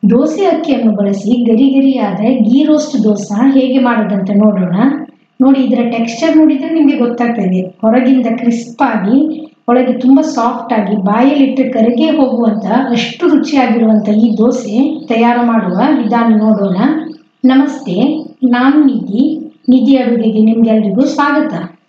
ದೋಸೆ ಅಕ್ಕಿಯನ್ನು ಬಳಸಿ ಗರಿ ಗರಿಯಾದ ಗೀ ರೋಸ್ಟ್ ದೋಸೆ ಹೇಗೆ ಮಾಡೋದಂತ ನೋಡೋಣ ನೋಡಿ ಇದರ ಟೆಕ್ಸ್ಚರ್ ನೋಡಿದರೆ ನಿಮಗೆ ಗೊತ್ತಾಗ್ತದೆ ಹೊರಗಿಂದ ಕ್ರಿಸ್ಪ್ ಆಗಿ ಒಳಗೆ ತುಂಬ ಸಾಫ್ಟ್ ಆಗಿ ಬಾಯಲ್ಲಿಟ್ಟರೆ ಕರಗೆ ಹೋಗುವಂಥ ಅಷ್ಟು ರುಚಿಯಾಗಿರುವಂಥ ಈ ದೋಸೆ ತಯಾರು ಮಾಡುವ ವಿಧಾನ ನೋಡೋಣ ನಮಸ್ತೆ ನಾನು ನಿಧಿ ನಿಧಿ ಅಡುಗೆಗೆ ನಿಮಗೆಲ್ರಿಗೂ ಸ್ವಾಗತ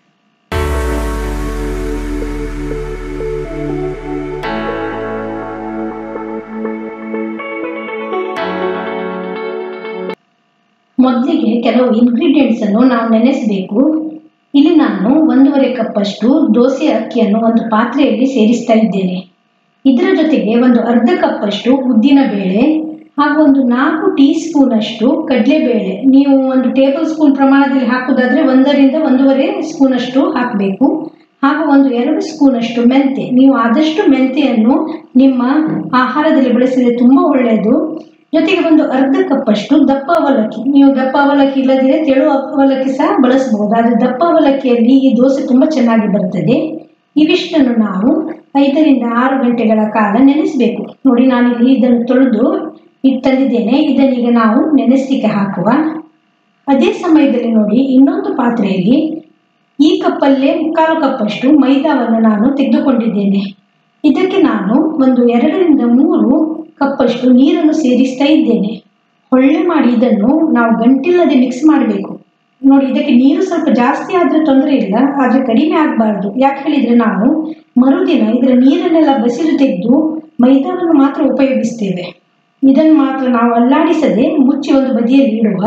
ಮೊದಲಿಗೆ ಕೆಲವು ಇಂಗ್ರೀಡಿಯೆಂಟ್ಸ್ ಅನ್ನು ನಾವು ನೆನೆಸಬೇಕು ಇಲ್ಲಿ ನಾನು ಒಂದೂವರೆ ಕಪ್ಪಷ್ಟು ದೋಸೆ ಅಕ್ಕಿಯನ್ನು ಒಂದು ಪಾತ್ರೆಯಲ್ಲಿ ಸೇರಿಸ್ತಾ ಇದ್ದೇನೆ ಇದರ ಜೊತೆಗೆ ಒಂದು ಅರ್ಧ ಕಪ್ಪಷ್ಟು ಉದ್ದಿನ ಬೇಳೆ ಹಾಗೂ ಒಂದು ನಾಲ್ಕು ಟೀ ಸ್ಪೂನ್ ಅಷ್ಟು ಕಡಲೆಬೇಳೆ ನೀವು ಒಂದು ಟೇಬಲ್ ಸ್ಪೂನ್ ಪ್ರಮಾಣದಲ್ಲಿ ಹಾಕೋದಾದ್ರೆ ಒಂದರಿಂದ ಒಂದೂವರೆ ಸ್ಪೂನ್ ಅಷ್ಟು ಹಾಕಬೇಕು ಹಾಗೂ ಒಂದು ಎರಡು ಸ್ಪೂನ್ ಅಷ್ಟು ಮೆಂತೆ ನೀವು ಆದಷ್ಟು ಮೆಂತೆಯನ್ನು ನಿಮ್ಮ ಆಹಾರದಲ್ಲಿ ಬಳಸಿದರೆ ತುಂಬ ಒಳ್ಳೆಯದು ಜೊತೆಗೆ ಒಂದು ಅರ್ಧ ಕಪ್ಪಷ್ಟು ದಪ್ಪ ಅವಲಕ್ಕಿ ನೀವು ದಪ್ಪ ಅವಲಕ್ಕಿ ಇಲ್ಲದಿದ್ರೆ ತೆಳು ಅವಲಕ್ಕಿ ಸಹ ಬಳಸಬಹುದು ಆದರೆ ದಪ್ಪ ಅವಲಕ್ಕಿಯಲ್ಲಿ ಈ ದೋಸೆ ತುಂಬ ಚೆನ್ನಾಗಿ ಬರ್ತದೆ ಇವಿಷ್ಟನ್ನು ನಾವು ಐದರಿಂದ ಆರು ಗಂಟೆಗಳ ಕಾಲ ನೆನೆಸಬೇಕು ನೋಡಿ ನಾನಿಲ್ಲಿ ಇದನ್ನು ತೊಳೆದು ಇಟ್ಟು ತಂದಿದ್ದೇನೆ ಇದನ್ನೀಗ ನಾವು ನೆನೆಸಲಿಕ್ಕೆ ಹಾಕುವ ಅದೇ ಸಮಯದಲ್ಲಿ ನೋಡಿ ಇನ್ನೊಂದು ಪಾತ್ರೆಯಲ್ಲಿ ಈ ಕಪ್ಪಲ್ಲೇ ಮುಕ್ಕಾಲು ಕಪ್ಪಷ್ಟು ಮೈದಾವನ್ನು ನಾನು ತೆಗೆದುಕೊಂಡಿದ್ದೇನೆ ಇದಕ್ಕೆ ನಾನು ಒಂದು ಎರಡರಿಂದ ಮೂರು ಕಪ್ಪಷ್ಟು ನೀರನ್ನು ಸೇರಿಸ್ತಾ ಇದ್ದೇನೆ ಹೊಳ್ಳೆ ಮಾಡಿ ಇದನ್ನು ನಾವು ಗಂಟಿಲ್ಲದೆ ಮಿಕ್ಸ್ ಮಾಡಬೇಕು ನೋಡಿ ಇದಕ್ಕೆ ನೀರು ಸ್ವಲ್ಪ ಜಾಸ್ತಿ ಆದರೆ ತೊಂದರೆ ಇಲ್ಲ ಆದರೆ ಕಡಿಮೆ ಆಗಬಾರ್ದು ಯಾಕೆ ಹೇಳಿದರೆ ನಾವು ಮರುದಿನ ಇದರ ನೀರನ್ನೆಲ್ಲ ಬಸಿದು ತೆಗೆದು ಮೈದಾವನ್ನು ಮಾತ್ರ ಉಪಯೋಗಿಸ್ತೇವೆ ಇದನ್ನು ಮಾತ್ರ ನಾವು ಅಲ್ಲಾಡಿಸದೆ ಮುಚ್ಚಿ ಒಂದು ಬದಿಯಲ್ಲಿ ಇಡುವ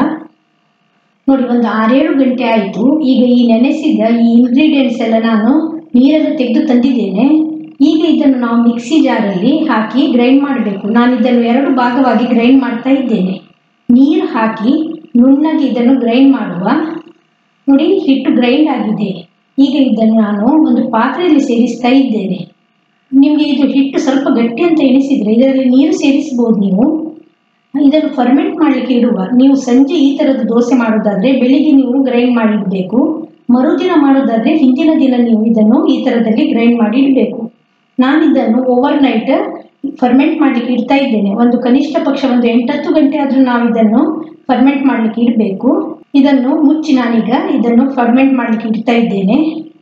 ನೋಡಿ ಒಂದು ಆರೇಳು ಗಂಟೆ ಆಯಿತು ಈಗ ಈ ನೆನೆಸಿದ ಈ ಇಂಗ್ರೀಡಿಯೆಂಟ್ಸ್ ಎಲ್ಲ ನಾನು ನೀರನ್ನು ತೆಗೆದು ತಂದಿದ್ದೇನೆ ಈಗ ಇದನ್ನು ನಾವು ಮಿಕ್ಸಿ ಜಾರಲ್ಲಿ ಹಾಕಿ ಗ್ರೈಂಡ್ ಮಾಡಬೇಕು ನಾನು ಇದನ್ನು ಎರಡು ಭಾಗವಾಗಿ ಗ್ರೈಂಡ್ ಮಾಡ್ತಾ ಇದ್ದೇನೆ ನೀರು ಹಾಕಿ ನುಣ್ಣಗೆ ಇದನ್ನು ಗ್ರೈಂಡ್ ಮಾಡುವ ನೋಡಿ ಹಿಟ್ಟು ಗ್ರೈಂಡ್ ಆಗಿದೆ ಈಗ ಇದನ್ನು ನಾನು ಒಂದು ಪಾತ್ರೆಯಲ್ಲಿ ಸೇರಿಸ್ತಾ ಇದ್ದೇನೆ ನಿಮಗೆ ಇದು ಹಿಟ್ಟು ಸ್ವಲ್ಪ ಗಟ್ಟಿ ಅಂತ ಎಣಿಸಿದರೆ ಇದರಲ್ಲಿ ನೀರು ಸೇರಿಸ್ಬೋದು ನೀವು ಇದನ್ನು ಫರ್ಮೆಂಟ್ ಮಾಡಲಿಕ್ಕೆ ಇಡುವ ನೀವು ಸಂಜೆ ಈ ಥರದ ದೋಸೆ ಮಾಡೋದಾದರೆ ಬೆಳಿಗ್ಗೆ ನೀವು ಗ್ರೈಂಡ್ ಮಾಡಿ ಇಡಬೇಕು ಮರುದಿನ ಮಾಡೋದಾದರೆ ಹಿಂದಿನ ದಿನ ನೀವು ಇದನ್ನು ಈ ಥರದಲ್ಲಿ ಗ್ರೈಂಡ್ ಮಾಡಿ ಇಡಬೇಕು ನಾನು ಇದನ್ನು ಓವರ್ ನೈಟ್ ಫರ್ಮೆಂಟ್ ಮಾಡಲಿಕ್ಕೆ ಇಡ್ತಾ ಇದ್ದೇನೆ ಒಂದು ಕನಿಷ್ಠ ಪಕ್ಷ ಒಂದು ಎಂಟತ್ತು ಗಂಟೆ ಆದರೂ ನಾವು ಇದನ್ನು ಫರ್ಮೆಂಟ್ ಮಾಡಲಿಕ್ಕೆ ಇಡಬೇಕು ಇದನ್ನು ಮುಚ್ಚಿ ನಾನೀಗ ಇದನ್ನು ಫರ್ಮೆಂಟ್ ಮಾಡಲಿಕ್ಕೆ ಇಡ್ತಾ ಇದ್ದೇನೆ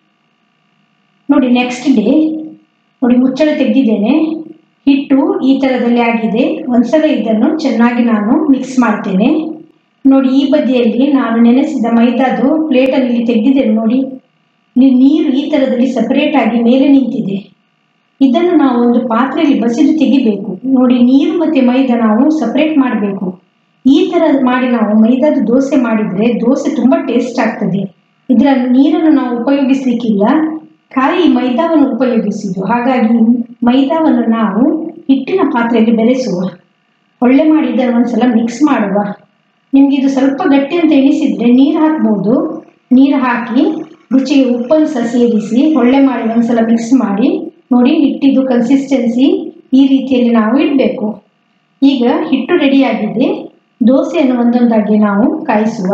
ನೋಡಿ ನೆಕ್ಸ್ಟ್ ಡೇ ನೋಡಿ ಮುಚ್ಚಳ ತೆಗೆದಿದ್ದೇನೆ ಹಿಟ್ಟು ಈ ಥರದಲ್ಲಿ ಆಗಿದೆ ಒಂದ್ಸಲ ಇದನ್ನು ಚೆನ್ನಾಗಿ ನಾನು ಮಿಕ್ಸ್ ಮಾಡ್ತೇನೆ ನೋಡಿ ಈ ಬದಿಯಲ್ಲಿ ನಾನು ನೆನೆಸಿದ ಮೈದಾದು ಪ್ಲೇಟಲ್ಲಿ ಇಲ್ಲಿ ತೆಗೆದಿದ್ದೇನೆ ನೋಡಿ ಇಲ್ಲಿ ನೀರು ಈ ಥರದಲ್ಲಿ ಸಪರೇಟ್ ಆಗಿ ಮೇಲೆ ನಿಂತಿದೆ ಇದನ್ನು ನಾವು ಒಂದು ಪಾತ್ರೆಯಲ್ಲಿ ಬಸಿದು ತೆಗಿಬೇಕು ನೋಡಿ ನೀರು ಮತ್ತು ಮೈದಾ ನಾವು ಸಪರೇಟ್ ಮಾಡಬೇಕು ಈ ಥರ ಮಾಡಿ ನಾವು ಮೈದಾದ ದೋಸೆ ಮಾಡಿದರೆ ದೋಸೆ ತುಂಬ ಟೇಸ್ಟ್ ಆಗ್ತದೆ ಇದರ ನೀರನ್ನು ನಾವು ಉಪಯೋಗಿಸ್ಲಿಕ್ಕಿಲ್ಲ ಖಾಲಿ ಮೈದಾವನ್ನು ಉಪಯೋಗಿಸಿದ್ದು ಹಾಗಾಗಿ ಮೈದಾವನ್ನು ನಾವು ಹಿಟ್ಟಿನ ಪಾತ್ರೆಯಲ್ಲಿ ಬೆರೆಸುವ ಒಳ್ಳೆ ಮಾಡಿ ಇದನ್ನು ಒಂದ್ಸಲ ಮಿಕ್ಸ್ ಮಾಡುವ ನಿಮಗೆ ಇದು ಸ್ವಲ್ಪ ಗಟ್ಟಿ ಅಂತ ಎಣಿಸಿದರೆ ನೀರು ಹಾಕ್ಬೋದು ನೀರು ಹಾಕಿ ರುಚಿಗೆ ಉಪ್ಪನ್ನು ಸಹ ಸೇರಿಸಿ ಒಳ್ಳೆ ಮಾಡಿ ಒಂದ್ಸಲ ಮಿಕ್ಸ್ ಮಾಡಿ ನೋಡಿ ಹಿಟ್ಟಿದು ಕನ್ಸಿಸ್ಟೆನ್ಸಿ ಈ ರೀತಿಯಲ್ಲಿ ನಾವು ಇಡಬೇಕು ಈಗ ಹಿಟ್ಟು ರೆಡಿಯಾಗಿದೆ ದೋಸೆಯನ್ನು ಒಂದೊಂದಾಗಿ ನಾವು ಕಾಯಿಸುವ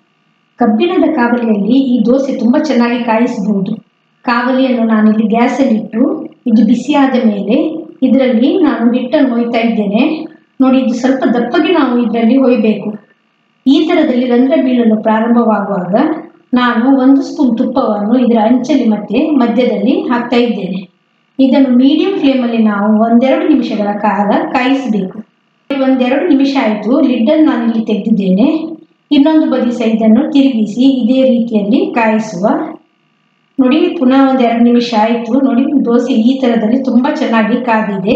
ಕಬ್ಬಿಣದ ಕಾವಲಿಯಲ್ಲಿ ಈ ದೋಸೆ ತುಂಬ ಚೆನ್ನಾಗಿ ಕಾಯಿಸಬಹುದು ಕಾವಲಿಯನ್ನು ನಾನಿಲ್ಲಿ ಗ್ಯಾಸಲ್ಲಿಟ್ಟು ಇದು ಬಿಸಿಯಾದ ಮೇಲೆ ಇದರಲ್ಲಿ ನಾನು ಹಿಟ್ಟನ್ನು ಹೊಯ್ತಾ ಇದ್ದೇನೆ ನೋಡಿ ಇದು ಸ್ವಲ್ಪ ದಪ್ಪಗೆ ನಾವು ಇದರಲ್ಲಿ ಹೊಯ್ಬೇಕು ಈ ಥರದಲ್ಲಿ ರಂಧ್ರ ಬೀಳಲು ಪ್ರಾರಂಭವಾಗುವಾಗ ನಾನು ಒಂದು ಸ್ಪೂನ್ ತುಪ್ಪವನ್ನು ಇದರ ಅಂಚಲ್ಲಿ ಮತ್ತೆ ಮಧ್ಯದಲ್ಲಿ ಹಾಕ್ತಾ ಇದ್ದೇನೆ ಇದನ್ನು ಮೀಡಿಯಂ ಫ್ಲೇಮಲ್ಲಿ ನಾವು ಒಂದೆರಡು ನಿಮಿಷಗಳ ಕಾಲ ಕಾಯಿಸಬೇಕು ಒಂದೆರಡು ನಿಮಿಷ ಆಯಿತು ಲಿಡ್ಡನ್ನು ನಾನಿಲ್ಲಿ ತೆಗೆದಿದ್ದೇನೆ ಇನ್ನೊಂದು ಬದಿ ಸೈಡನ್ನು ತಿರುಗಿಸಿ ಇದೇ ರೀತಿಯಲ್ಲಿ ಕಾಯಿಸುವ ನೋಡಿ ಪುನಃ ಒಂದು ಎರಡು ನಿಮಿಷ ಆಯಿತು ನೋಡಿ ದೋಸೆ ಈ ಥರದಲ್ಲಿ ತುಂಬ ಚೆನ್ನಾಗಿ ಕಾದಿದೆ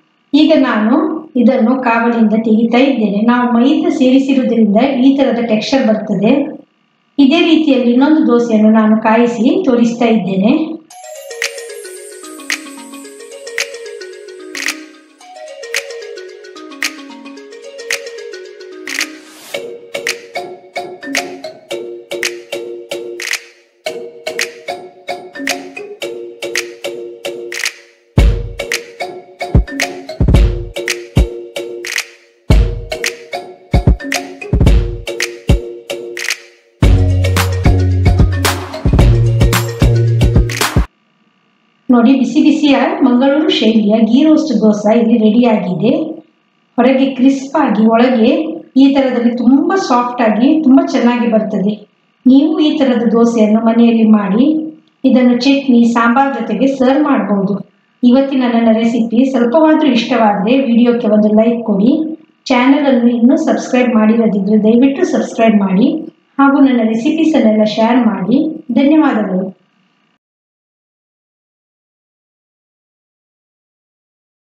ಈಗ ನಾನು ಇದನ್ನು ಕಾವಲಿಯಿಂದ ತೆಗಿತಾ ಇದ್ದೇನೆ ನಾವು ಮೈದಾ ಸೇರಿಸಿರುವುದರಿಂದ ಈ ಥರದ ಟೆಕ್ಸ್ಚರ್ ಬರ್ತದೆ ಇದೇ ರೀತಿಯಲ್ಲಿ ಇನ್ನೊಂದು ದೋಸೆಯನ್ನು ನಾನು ಕಾಯಿಸಿ ತೋರಿಸ್ತಾ ಇದ್ದೇನೆ ನೋಡಿ ಬಿಸಿ ಬಿಸಿಯ ಮಂಗಳೂರು ಶೈಲಿಯ ಗೀ ರೋಸ್ಟ್ ದೋಸೆ ಇಲ್ಲಿ ರೆಡಿಯಾಗಿದೆ ಹೊರಗೆ ಕ್ರಿಸ್ಪ್ ಆಗಿ ಒಳಗೆ ಈ ಥರದಲ್ಲಿ ತುಂಬ ಸಾಫ್ಟ್ ಆಗಿ ತುಂಬ ಚೆನ್ನಾಗಿ ಬರ್ತದೆ ನೀವು ಈ ಥರದ ದೋಸೆಯನ್ನು ಮನೆಯಲ್ಲಿ ಮಾಡಿ ಇದನ್ನು ಚಟ್ನಿ ಸಾಂಬಾರ್ ಜೊತೆಗೆ ಸರ್ವ್ ಮಾಡಬಹುದು ಇವತ್ತಿನ ನನ್ನ ರೆಸಿಪಿ ಸ್ವಲ್ಪವಾದರೂ ಇಷ್ಟವಾದರೆ ವಿಡಿಯೋಕ್ಕೆ ಒಂದು ಲೈಕ್ ಕೊಡಿ ಚಾನಲನ್ನು ಇನ್ನೂ ಸಬ್ಸ್ಕ್ರೈಬ್ ಮಾಡಿರದಿದ್ದರೆ ದಯವಿಟ್ಟು ಸಬ್ಸ್ಕ್ರೈಬ್ ಮಾಡಿ ಹಾಗೂ ನನ್ನ ರೆಸಿಪೀಸನ್ನೆಲ್ಲ ಶೇರ್ ಮಾಡಿ ಧನ್ಯವಾದಗಳು